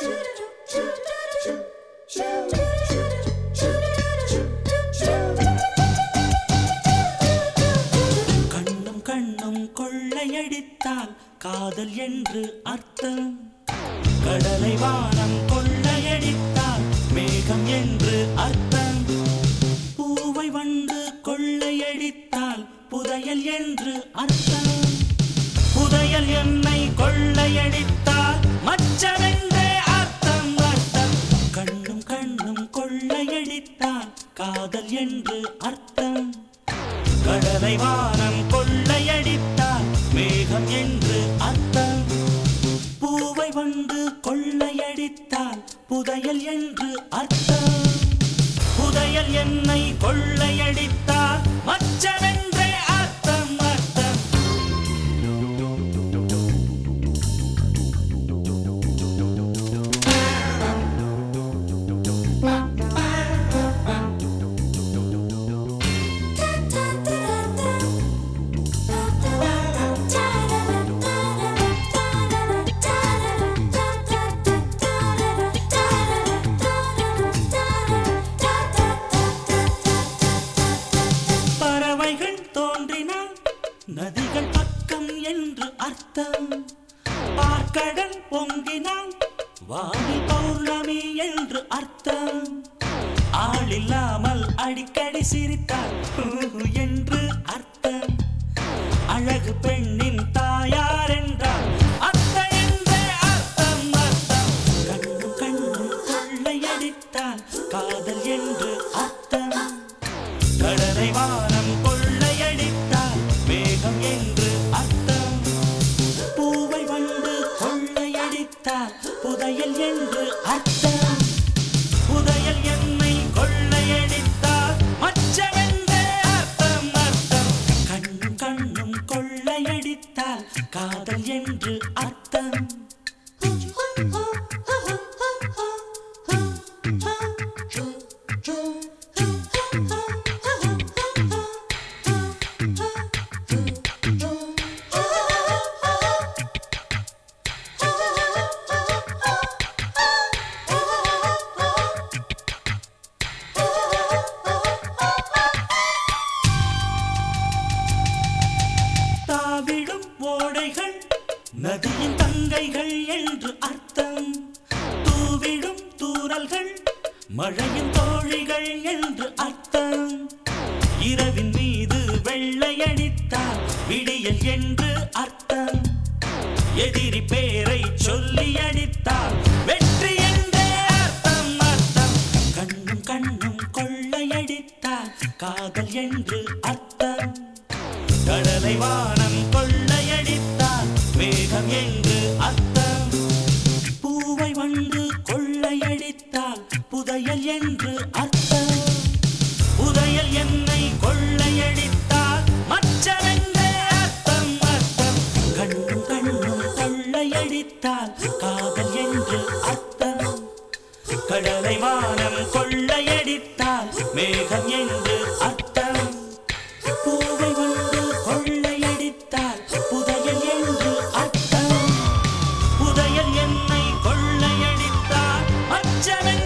கண்ணும் கண்ணும் கொள்ளையடித்தால் காதல் என்று அர்த்தம் கடலை வானம் கொள்ளையடித்தால் மேகம் என்று அர்த்தம் பூவை வந்து கொள்ளையடித்தால் புதையல் என்று அர்த்தம் புதையல் என்னை கொள்ளையடித்தால் மச்சமென்றே அர்த்தம் அர்த்தம் கண்ணும் கண்ணும் கொள்ளையடித்தால் காதல் என்று அர்த்தம் கடலை வானம் கொள்ளையடித்தால் மேகம் என்று அர்த்தம் பூவை வந்து கொள்ளையடித்தால் புதையல் என்று அர்த்தம் புதையல் என்னை கொள்ளையடித்தால் மச்சமென்றே அர்த்தம் அர்த்தம் பறவைகள் தோன்றினால் நதிகள் பக்கம் என்று அர்த்தம் பார்க்கடல் பொங்கினால் வானில் பௌர்ணமி என்று அர்த்தம் ஆளில்லாமல் அடிக்கடி சிரித்தால் ஹூ என்று அர்த்தம் அழகு பெண்ணின் தாயார் என்றால் அத்தை என்றே அர்த்தம் அர்த்தம் கண்ணும் கண்ணும் கொள்ளையடித்தால் காதல் என்று அர்த்தம் கடலை வானம் கொள்ளையடித்தால் மேகம் என்று அர்த்தம் பூவை வந்து கொள்ளையடித்தால் புதையல் என்று அர்த்தம் புதையல் என்னை கொள்ளையடித்தால் மச்சமென்றே அர்த்தம் அர்த்தம் கண்ணும் கண்ணும் கொள்ளையடித்தால் காதல் என்று அர்த்தம் தாவிடும் ஓடைகள் நதியின் தங்கைகள் என்று அர்த்தம் தூவிடும் தூறல்கள் மழையின் தோழிகள் என்று அர்த்தம் இரவின் மீது வெள்ளையடித்தால் விடியல் என்று அர்த்தம் எதிரி பேரை சொல்லி அடித்தால் வெற்றி என்றே அர்த்தம் அர்த்தம் கண்ணும் கண்ணும் கொள்ளையடித்தால் காதல் என்று அர்த்தம் கடலை வானம் கொள்ளையடித்தால் மேகம் என்று அர்த்தம் பூவை வந்து கொள்ளையடித்தால் புதையல் என்று அர்த்தம் புதையல் என்னை கொள்ளையடித்தால் மச்சமென்றே அர்த்தம் அர்த்தம் கண்ணும் கண்ணும் கொள்ளையடித்தால் காதல் என்று அர்த்தம் கடலை வானம் கொள்ளையடித்தால் மேகம் என்று அர்த்தம் பூவை வந்து கொள்ளையடித்தால் புதையல் என்று அர்த்தம் புதையல் என்னை கொள்ளையடித்தால் மச்சமென்று